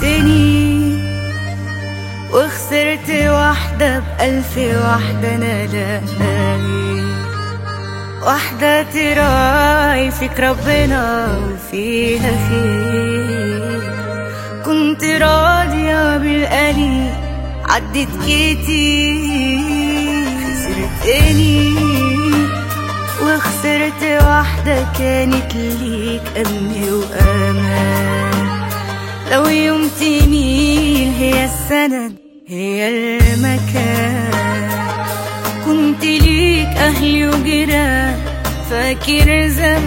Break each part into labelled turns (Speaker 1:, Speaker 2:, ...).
Speaker 1: خسرتني وخسرت واحدة بألف واحدة أنا لاقي واحدة تراعي فيك ربنا وفيها خير كنت راضية بالقليل عدت كتير خسرتني وخسرت واحدة كانت ليك أمن وأمان لو يوم تميل هي السند هي المكان كنت ليك أهلي وجيران فاكر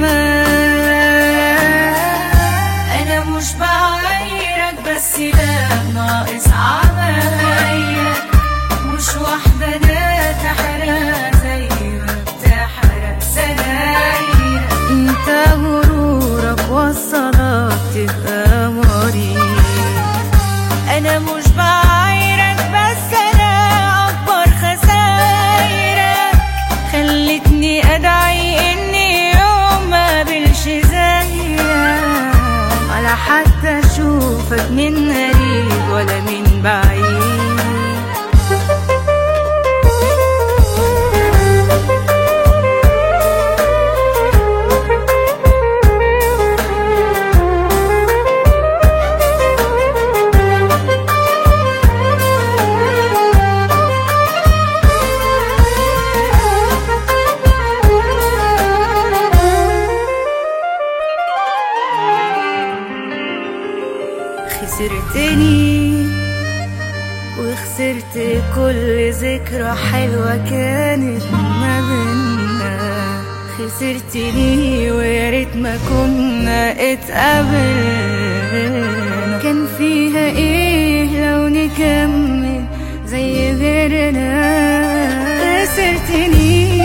Speaker 1: زمان أنا مش بعايرك بس ده ناقص عمايلك مش واحدة أنا تحرق زي ما بتحرق سنايرك انت غرورك وصلك تبقى مريض انا مش بعايرك بس انا اكبر خسايرك خلتني ادعي اني يوم ما قابلش زيك ولا حتى اشوفك من قريب ولا من بعيد خسرتني وخسرت كل ذكرى حلوة كانت ما بينا خسرتني ويا ريت ما كنا اتقابلنا كان فيها ايه لو نكمل زي غيرنا خسرتني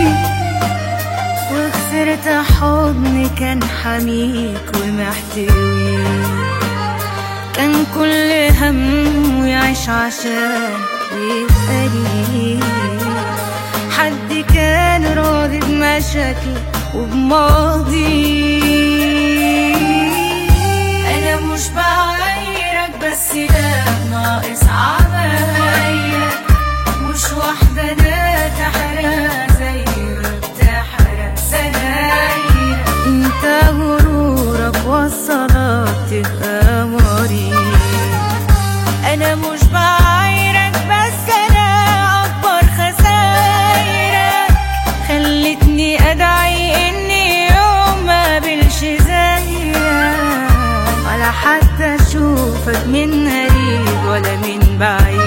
Speaker 1: وخسرت حضن كان حميك ومحتويك كان كل همه يعيش عشان يبقى ليه حد كان راضي بمشاكلي وبماضي انا مش بعايرك بس ده ناقص عمايلك مش واحدة انا تحرق زي ما بتحرق سنايرك انت غرورك وصلك تبقى مريض انا مش بعايرك بس انا اكبر خسايرك خلتني ادعي اني يوم ما قابلش زيك ولا حتى اشوفك من قريب ولا من بعيد